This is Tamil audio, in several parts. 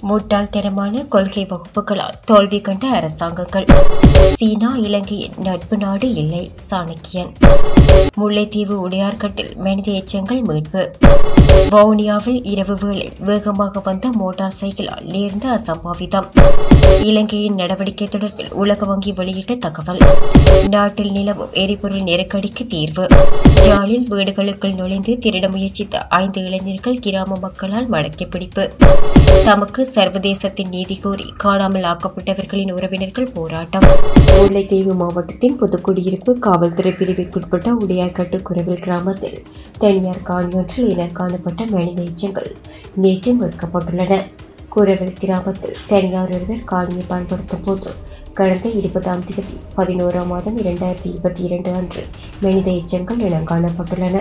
முட்டாள்தனமான கொள்கை வகுப்புகளால் தோல்வி கண்ட அரசாங்கங்கள் சீனா இலங்கையின் நட்பு நாடு இல்லை சாணக்கியன் முல்லைத்தீவு உடையார்கட்டில் மனித எச்சங்கள் மீட்பு வவுனியாவில் இரவு வேளை வேகமாக வந்த மோட்டார் சைக்கிளால் நேர்ந்த அசம்பாவிதம் இலங்கையின் நடவடிக்கை தொடர்பில் உலக வங்கி வெளியிட்ட தகவல் நாட்டில் நிலவும் எரிபொருள் நெருக்கடிக்கு தீர்வு யாழில் வீடுகளுக்குள் நுழைந்து திருட முயற்சித்த ஐந்து இளைஞர்கள் கிராம மக்களால் மடக்கி பிடிப்பு தமக்கு சர்வதேசத்தின் நீதி கோரி காணாமல் ஆக்கப்பட்டவர்களின் உறவினர்கள் போராட்டம் முல்லைத்தீவு மாவட்டத்தின் புதுக்குடியிருப்பு காவல்துறை பிரிவுக்குட்பட்ட உடையார்கட்டு குரவில் கிராமத்தில் தனியார் காணியொன்றில் இன காணப்பட்ட மனித எச்சங்கள் நேற்று மீட்கப்பட்டுள்ளன குரவில் கிராமத்தில் தனியார் ஒருவர் காணியை பயன்படுத்தும் போது கடந்த இருபதாம் தேதி பதினோராம் மாதம் இரண்டாயிரத்தி இருபத்தி இரண்டு அன்று மனித எச்சங்கள் இனம் காணப்பட்டுள்ளன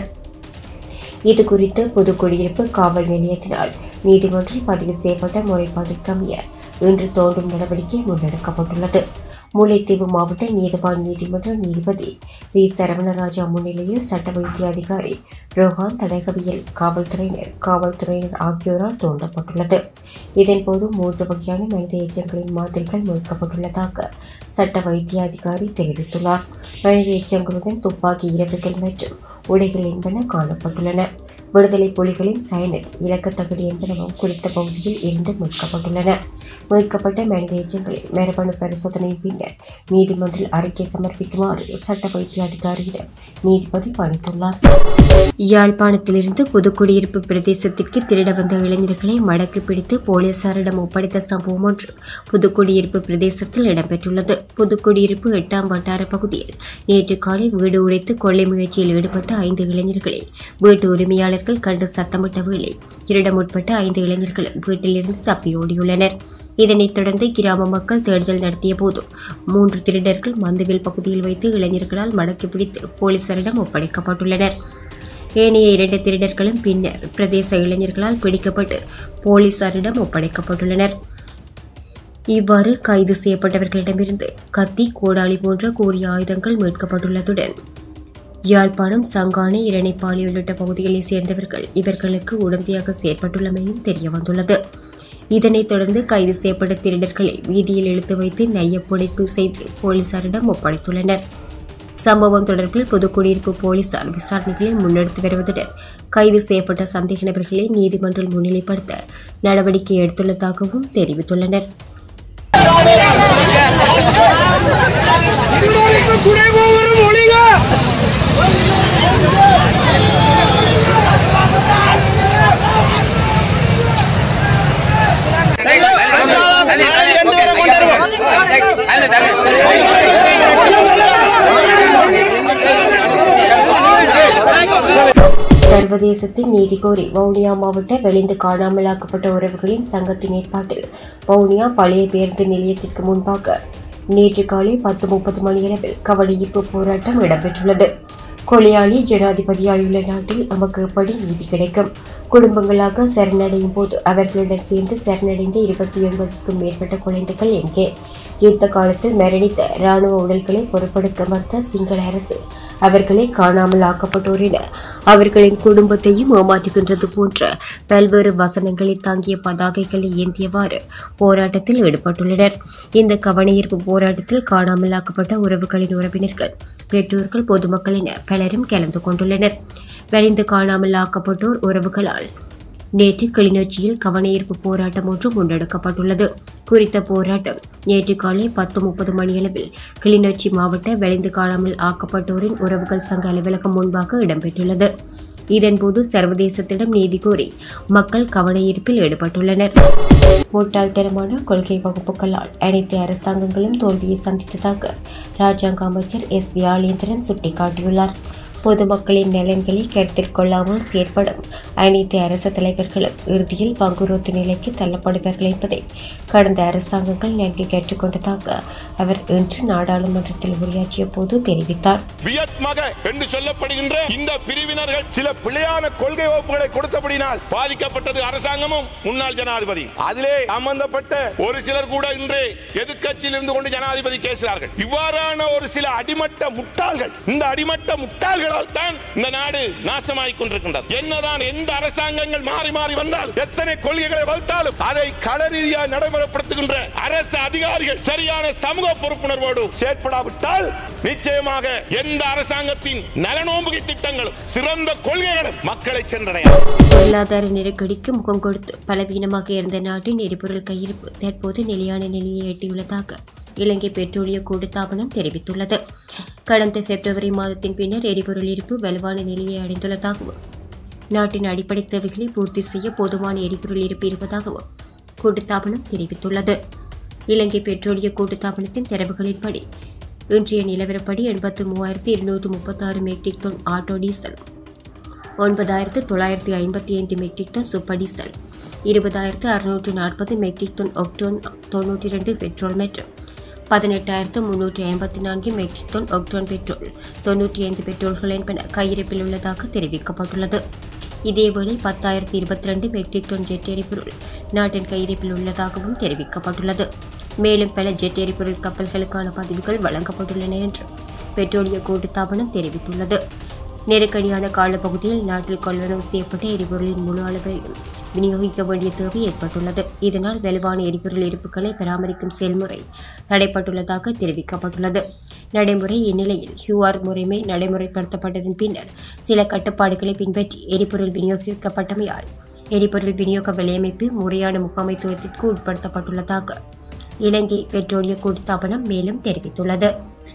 இது குறித்து புதுக்குடியிருப்பு காவல் நிலையத்தினால் நீதிமன்றில் பதிவு செய்யப்பட்ட முறைப்பாட்டிற்கமைய இன்று தோண்டும் நடவடிக்கை முன்னெடுக்கப்பட்டுள்ளது முல்லைத்தீவு மாவட்ட நீதிவான் நீதிமன்ற நீதிபதி வி சரவணராஜா முன்னிலையில் சட்ட வைத்திய அதிகாரி ரோஹான் தடகவியல் காவல்துறையினர் காவல்துறையினர் ஆகியோரால் தோண்டப்பட்டுள்ளது இதன்போது மூன்று வகையான மனித எச்சங்களின் மாதிரிகள் மீட்கப்பட்டுள்ளதாக சட்ட வைத்திய அதிகாரி தெரிவித்துள்ளார் மனித எச்சங்களுடன் துப்பாக்கி இறப்புகள் மற்றும் உடைகள் என்பன காணப்பட்டுள்ளன விடுதலை புலிகளின் சயனில் இலக்கத்தகடு என்பனவும் குறித்த பகுதியில் இருந்து மீட்கப்பட்டுள்ளன மீட்கப்பட்ட மனித எச்சங்களை மரபணு பரிசோதனையின் பின்னர் நீதிமன்றில் அறிக்கை சமர்ப்பிக்குமாறு சட்ட வைத்திய அதிகாரியிடம் நீதிபதி பணித்துள்ளார் யாழ்ப்பாணத்திலிருந்து புதுக்குடியிருப்பு பிரதேசத்திற்கு திருட வந்த இளைஞர்களை மடக்கி பிடித்து போலீசாரிடம் ஒப்படைத்த சம்பவம் ஒன்று புதுக்குடியிருப்பு பிரதேசத்தில் இடம்பெற்றுள்ளது புதுக்குடியிருப்பு எட்டாம் வட்டார பகுதியில் நேற்று காலை வீடு உடைத்து கொள்ளை முயற்சியில் ஈடுபட்ட ஐந்து இளைஞர்களை வீட்டு உரிமையாளர்கள் கண்டு சத்தமிட்ட வேளை திருட முற்பட்ட ஐந்து இளைஞர்களும் வீட்டிலிருந்து தப்பி ஓடியுள்ளனர் இதனைத் தொடர்ந்து கிராம மக்கள் தேடுதல் நடத்திய போது மூன்று திருடர்கள் மந்துவில் பகுதியில் வைத்து இளைஞர்களால் மடக்கி பிடித்து போலீசாரிடம் ஒப்படைக்கப்பட்டுள்ளனர் ஏனைய இரண்டு திருடர்களும் பின்னர் பிரதேச இளைஞர்களால் பிடிக்கப்பட்டு போலீசாரிடம் ஒப்படைக்கப்பட்டுள்ளனர் இவ்வாறு கைது செய்யப்பட்டவர்களிடமிருந்து கத்தி கோடாளி போன்ற கூறிய ஆயுதங்கள் மீட்கப்பட்டுள்ளதுடன் யாழ்ப்பாணம் சங்கானை இரணைப்பாளி உள்ளிட்ட பகுதிகளைச் சேர்ந்தவர்கள் இவர்களுக்கு உடந்தையாக செயற்பட்டுள்ளமையும் தெரியவந்துள்ளது இதனைத் தொடர்ந்து கைது செய்யப்பட்ட திருடர்களை வீதியில் இழுத்து வைத்து நையப்புடைப்பு செய்து போலீசாரிடம் ஒப்படைத்துள்ளனர் சம்பவம் தொடர்பில் புதுக்குடியிருப்பு போலீசார் விசாரணைகளை முன்னெடுத்து வருவதுடன் கைது செய்யப்பட்ட சந்தேக நபர்களை நீதிமன்றில் முன்னிலைப்படுத்த நடவடிக்கை எடுத்துள்ளதாகவும் தெரிவித்துள்ளனர் திருடனுக்கு துணை போவரும் ஒழிக சர்வதேசத்தின் நீதி கோரி வவுனியா மாவட்ட வெளிந்து காணாமலாக்கப்பட்ட உறவுகளின் சங்கத்தின் ஏற்பாட்டில் வவுனியா பழைய பேருந்து நிலையத்திற்கு முன்பாக நேற்று காலை பத்து முப்பது மணியளவில் கவனிப்பு போராட்டம் இடம்பெற்றுள்ளது கொலையாளி ஜனாதிபதியாயுள்ள நாட்டில் நமக்கு எப்படி நீதி கிடைக்கும் குடும்பங்களாக சரணடையும் போது அவர்களுடன் சேர்ந்து சரணடைந்த இருபத்தி ஒன்பதுக்கும் மேற்பட்ட குழந்தைகள் எங்கே யுத்த காலத்தில் மரணித்த இராணுவ உடல்களை பொறுப்பெடுக்க மறுத்த சிங்கள அரசு அவர்களை காணாமல் ஆக்கப்பட்டோர் என அவர்களின் குடும்பத்தையும் ஏமாற்றுகின்றது போன்ற பல்வேறு வசனங்களை தாங்கிய பதாகைகளை ஏந்தியவாறு போராட்டத்தில் ஈடுபட்டுள்ளனர் இந்த கவனஈர்ப்பு போராட்டத்தில் காணாமல் ஆக்கப்பட்ட உறவுகளின் உறவினர்கள் பெற்றோர்கள் பொதுமக்கள் என பலரும் கலந்து கொண்டுள்ளனர் வலிந்து காணாமல் ஆக்கப்பட்டோர் உறவுகளால் நேற்று கிளிநொச்சியில் கவனஈர்ப்பு போராட்டம் ஒன்று முன்னெடுக்கப்பட்டுள்ளது குறித்த போராட்டம் நேற்று காலை பத்து முப்பது மணியளவில் கிளிநொச்சி மாவட்ட வெளிந்து காணாமல் ஆக்கப்பட்டோரின் உறவுகள் சங்க அலுவலகம் முன்பாக இடம்பெற்றுள்ளது இதன்போது சர்வதேசத்திடம் நீதி கோரி மக்கள் கவனஈர்ப்பில் ஈடுபட்டுள்ளனர் முட்டாள்தனமான கொள்கை வகுப்புகளால் அனைத்து அரசாங்கங்களும் தோல்வியை சந்தித்ததாக ராஜாங்க அமைச்சர் எஸ் வியாளேந்திரன் சுட்டிக்காட்டியுள்ளார் பொதுமக்களின் நலன்களை கருத்தில் கொள்ளாமல் செயற்படும் அனைத்து அரசு தலைவர்களும் இறுதியில் வங்குரோத்து நிலைக்கு தள்ளப்படுவார்கள் என்பதை கடந்த அரசாங்கங்கள் நன்கு கேட்டுக்கொண்டதாக அவர் இன்று நாடாளுமன்றத்தில் உரையாற்றிய போது தெரிவித்தார் வியத்மக என்று சொல்லப்படுகின்ற இந்த பிரிவினர்கள் சில பிழையான கொள்கை வகுப்புகளை கொடுத்தபடினால் பாதிக்கப்பட்டது அரசாங்கமும் முன்னாள் ஜனாதிபதி அதிலே சம்பந்தப்பட்ட ஒரு சிலர் கூட இன்று எதிர்க்கட்சியில் இருந்து கொண்டு ஜனாதிபதி பேசுகிறார்கள் இவ்வாறான ஒரு சில அடிமட்ட முட்டாள்கள் இந்த அடிமட்ட முட்டாள்களால் கொள்கைகளால் தான் இந்த நாடு நாசமாகிக் கொண்டிருக்கின்றது என்னதான் எந்த அரசாங்கங்கள் மாறி மாறி வந்தால் எத்தனை கொள்கைகளை வகுத்தாலும் அதை கள ரீதியாக நடைமுறைப்படுத்துகின்ற அரசு அதிகாரிகள் சரியான சமூக பொறுப்புணர்வோடு செயற்படாவிட்டால் நிச்சயமாக எந்த அரசாங்கத்தின் நலனோம்புகை திட்டங்களும் சிறந்த கொள்கைகளும் மக்களை சென்றடையாது பொருளாதார நெருக்கடிக்கு முகம் கொடுத்து பலவீனமாக இருந்த நாட்டின் எரிபொருள் கையிருப்பு தற்போது நிலையான நிலையை எட்டியுள்ளதாக இலங்கை பெட்ரோலிய கூட்டுத்தாபனம் தெரிவித்துள்ளது கடந்த பிப்ரவரி மாதத்தின் பின்னர் எரிபொருள் இருப்பு வலுவான நிலையை அடைந்துள்ளதாகவும் நாட்டின் அடிப்படை தேவைகளை பூர்த்தி செய்ய போதுமான எரிபொருள் இருப்பு இருப்பதாகவும் கூட்டுத்தாபனம் தெரிவித்துள்ளது இலங்கை பெட்ரோலிய கூட்டுத்தாபனத்தின் தரவுகளின்படி இன்றைய நிலவரப்படி எண்பத்து மூவாயிரத்தி இருநூற்று முப்பத்தாறு மெட்ரிக் டன் ஆட்டோ டீசல் ஒன்பதாயிரத்து தொள்ளாயிரத்தி ஐம்பத்தி ஐந்து மெட்ரிக் டன் சூப்பர் டீசல் இருபதாயிரத்து அறுநூற்று நாற்பது மெட்ரிக் டன் ஒக்டோன் தொன்னூற்றி ரெண்டு பெட்ரோல் மற்றும் பதினெட்டாயிரத்து முன்னூற்றி ஐம்பத்தி நான்கு மெட்ரிக் டன் ஒக்டோன் பெட்ரோல் தொன்னூற்றி ஐந்து பெட்ரோல்கள் என்பன கையிருப்பில் உள்ளதாக தெரிவிக்கப்பட்டுள்ளது இதேவேளை பத்தாயிரத்தி இருபத்தி ரெண்டு மெட்ரிக் டன் ஜெட் எரிபொருள் நாட்டின் கையிருப்பில் உள்ளதாகவும் தெரிவிக்கப்பட்டுள்ளது மேலும் பல ஜெட் எரிபொருள் கப்பல்களுக்கான பதிவுகள் வழங்கப்பட்டுள்ளன என்று பெட்ரோலிய கூட்டுத்தாபனம் தெரிவித்துள்ளது நெருக்கடியான காலப்பகுதியில் நாட்டில் கொள்வனவு செய்யப்பட்ட எரிபொருளின் முழு அளவையும் விநியோகிக்க வேண்டிய தேவை ஏற்பட்டுள்ளது இதனால் வலுவான எரிபொருள் இருப்புகளை பராமரிக்கும் செயல்முறை தடைப்பட்டுள்ளதாக தெரிவிக்கப்பட்டுள்ளது நடைமுறை இந்நிலையில் கியூஆர் முறைமை நடைமுறைப்படுத்தப்பட்டதன் பின்னர் சில கட்டுப்பாடுகளை பின்பற்றி எரிபொருள் விநியோகிக்கப்பட்டமையால் எரிபொருள் விநியோக விலையமைப்பு முறையான முகாமைத்துவத்திற்கு உட்படுத்தப்பட்டுள்ளதாக இலங்கை பெட்ரோலிய கூட்டுத்தாபனம் மேலும் தெரிவித்துள்ளது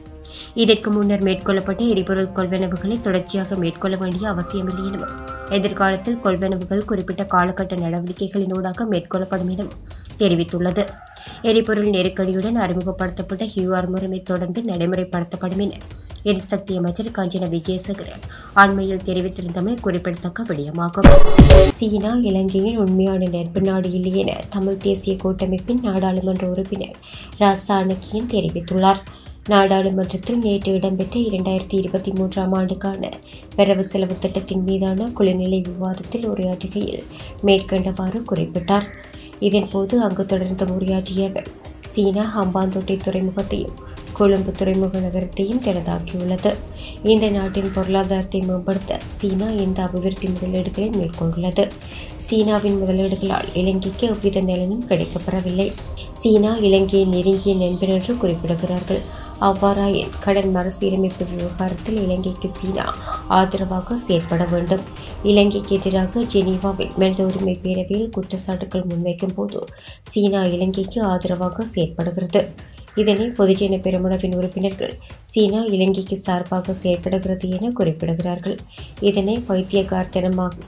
இதற்கு முன்னர் மேற்கொள்ளப்பட்ட எரிபொருள் கொள்வனவுகளை தொடர்ச்சியாக மேற்கொள்ள வேண்டிய அவசியமில்லை எனவும் எதிர்காலத்தில் கொள்வனவுகள் குறிப்பிட்ட காலகட்ட நடவடிக்கைகளினூடாக மேற்கொள்ளப்படும் எனவும் தெரிவித்துள்ளது எரிபொருள் நெருக்கடியுடன் அறிமுகப்படுத்தப்பட்ட ஹியூஆர் முறைமை தொடர்ந்து நடைமுறைப்படுத்தப்படும் என எரிசக்தி அமைச்சர் காஞ்சன விஜயசேகரன் அண்மையில் தெரிவித்திருந்தமை குறிப்பிடத்தக்க விடயமாகும் சீனா இலங்கையின் உண்மையான நட்பு நாடு இல்லை என தமிழ் தேசிய கூட்டமைப்பின் நாடாளுமன்ற உறுப்பினர் ரா சாணக்கியன் தெரிவித்துள்ளார் நாடாளுமன்றத்தில் நேற்று இடம்பெற்ற இரண்டாயிரத்தி இருபத்தி மூன்றாம் ஆண்டுக்கான வரவு செலவு திட்டத்தின் மீதான குழுநிலை விவாதத்தில் உரையாற்றுகையில் மேற்கண்டவாறு குறிப்பிட்டார் இதன்போது அங்கு தொடர்ந்து உரையாற்றிய அவர் சீனா ஹம்பாந்தோட்டை துறைமுகத்தையும் கொழும்பு துறைமுக நகரத்தையும் தனதாக்கியுள்ளது இந்த நாட்டின் பொருளாதாரத்தை மேம்படுத்த சீனா இந்த அபிவிருத்தி முதலீடுகளை மேற்கொண்டுள்ளது சீனாவின் முதலீடுகளால் இலங்கைக்கு எவ்வித நலனும் கிடைக்கப்பெறவில்லை சீனா இலங்கையை நெருங்கிய நண்பன் என்று குறிப்பிடுகிறார்கள் அவ்வாறாயின் கடன் மறுசீரமைப்பு விவகாரத்தில் இலங்கைக்கு சீனா ஆதரவாக செயற்பட வேண்டும் இலங்கைக்கு எதிராக ஜெனீவாவில் மனித உரிமை பேரவையில் குற்றச்சாட்டுகள் முன்வைக்கும் போது சீனா இலங்கைக்கு ஆதரவாக செயற்படுகிறது இதனை பொதுஜன பெருமளவின் உறுப்பினர்கள் சீனா இலங்கைக்கு சார்பாக செயற்படுகிறது என குறிப்பிடுகிறார்கள் இதனை பைத்தியகார்த்தனமாக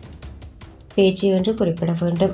பேச்சு என்று குறிப்பிட வேண்டும்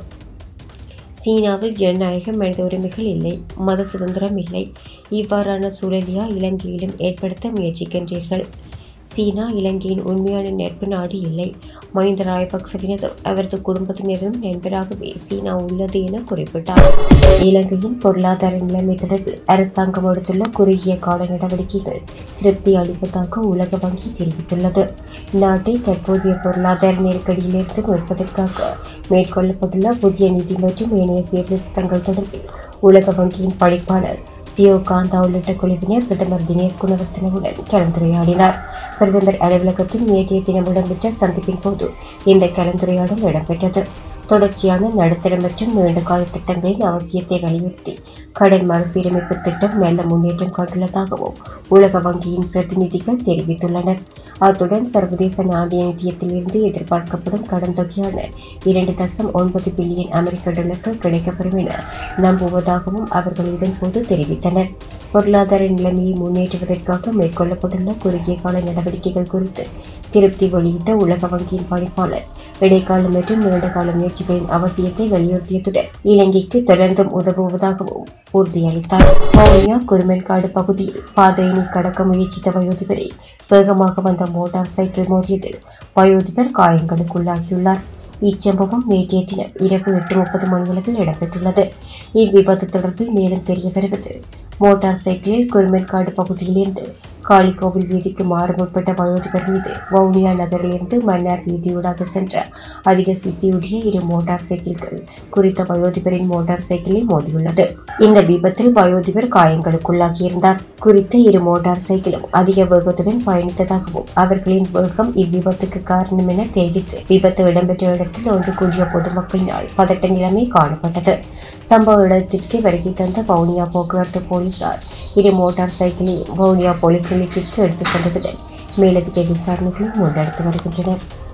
சீனாவில் ஜனநாயகம் மனித உரிமைகள் இல்லை மத சுதந்திரம் இல்லை இவ்வாறான சூழலியா இலங்கையிலும் ஏற்படுத்த முயற்சிக்கின்றீர்கள் சீனா இலங்கையின் உண்மையான நட்பு நாடு இல்லை மஹிந்த ராயபக்சவினதும் அவரது குடும்பத்தினரும் நண்பராகவே சீனா உள்ளது என குறிப்பிட்டார் இலங்கையின் பொருளாதார நிலைமை தொடர்பில் அரசாங்கம் எடுத்துள்ள குறுகிய கால நடவடிக்கைகள் திருப்தி அளிப்பதாக உலக வங்கி தெரிவித்துள்ளது நாட்டை தற்போதைய பொருளாதார நெருக்கடியிலிருந்து மீட்பதற்காக மேற்கொள்ளப்பட்டுள்ள புதிய நிதி மற்றும் ஏனைய சீர்திருத்தங்கள் தொடர்பில் உலக வங்கியின் பணிப்பாளர் சியோ காந்தா உள்ளிட்ட குழுவினர் பிரதமர் தினேஷ் குணவர்த்தனவுடன் கலந்துரையாடினார் பிரதமர் அலுவலகத்தில் நேற்றைய தினம் இடம்பெற்ற சந்திப்பின் போது இந்த கலந்துரையாடல் இடம்பெற்றது தொடர்ச்சியான நடுத்தர மற்றும் நீண்டகால திட்டங்களின் அவசியத்தை வலியுறுத்தி கடன் மறுசீரமைப்பு திட்டம் நல்ல முன்னேற்றம் கண்டுள்ளதாகவும் உலக வங்கியின் பிரதிநிதிகள் தெரிவித்துள்ளனர் அத்துடன் சர்வதேச நாணய நிதியத்திலிருந்து எதிர்பார்க்கப்படும் கடன் தொகையான இரண்டு தசம் ஒன்பது பில்லியன் அமெரிக்க டாலர்கள் கிடைக்கப்பெறும் என நம்புவதாகவும் அவர்கள் இதன்போது தெரிவித்தனர் பொருளாதார நிலைமையை முன்னேற்றுவதற்காக மேற்கொள்ளப்பட்டுள்ள குறுகிய கால நடவடிக்கைகள் குறித்து திருப்தி வெளியிட்ட உலக வங்கியின் பணிப்பாளர் இடைக்கால மற்றும் நீண்டகால முயற்சிகளின் அவசியத்தை வலியுறுத்தியதுடன் இலங்கைக்கு தொடர்ந்தும் உதவுவதாகவும் உறுதியளித்தார் வவுனியா குருமென்காடு பகுதியில் பாதையினை கடக்க முயற்சித்த வயோதிபரை வேகமாக வந்த மோட்டார் சைக்கிள் மோதியதில் வயோதிபர் காயங்களுக்குள்ளாகியுள்ளார் இச்சம்பவம் நேற்றைய தினம் இரவு எட்டு முப்பது மணியளவில் இடம்பெற்றுள்ளது இவ்விபத்து தொடர்பில் மேலும் தெரிய வருவது மோட்டார் சைக்கிளில் குருமென்காடு பகுதியிலிருந்து காளிகோவில் வீதிக்கு மாற முற்பட்ட வயோதிபர் மீது வவுனியா நகரிலிருந்து மன்னார் வீதியூடாக சென்ற அதிக சிசியுடைய இரு மோட்டார் சைக்கிள்கள் குறித்த வயோதிபரின் மோட்டார் சைக்கிளில் மோதியுள்ளது இந்த விபத்தில் வயோதிபர் காயங்களுக்குள்ளாகியிருந்தார் குறித்த இரு மோட்டார் சைக்கிளும் அதிக வேகத்துடன் பயணித்ததாகவும் அவர்களின் வேகம் இவ்விபத்துக்கு காரணம் என தெரிவித்து விபத்து இடம்பெற்ற இடத்தில் ஒன்று கூடிய பொதுமக்களினால் பதட்ட நிலைமை காணப்பட்டது சம்பவ இடத்திற்கு வருகை தந்த வவுனியா போக்குவரத்து போலீசார் இரு மோட்டார் சைக்கிளை வவுனியா போலீஸ் நிலையத்திற்கு எடுத்துச் சென்றதுடன் மேலதிக விசாரணைகளை முன்னெடுத்து வருகின்றனர்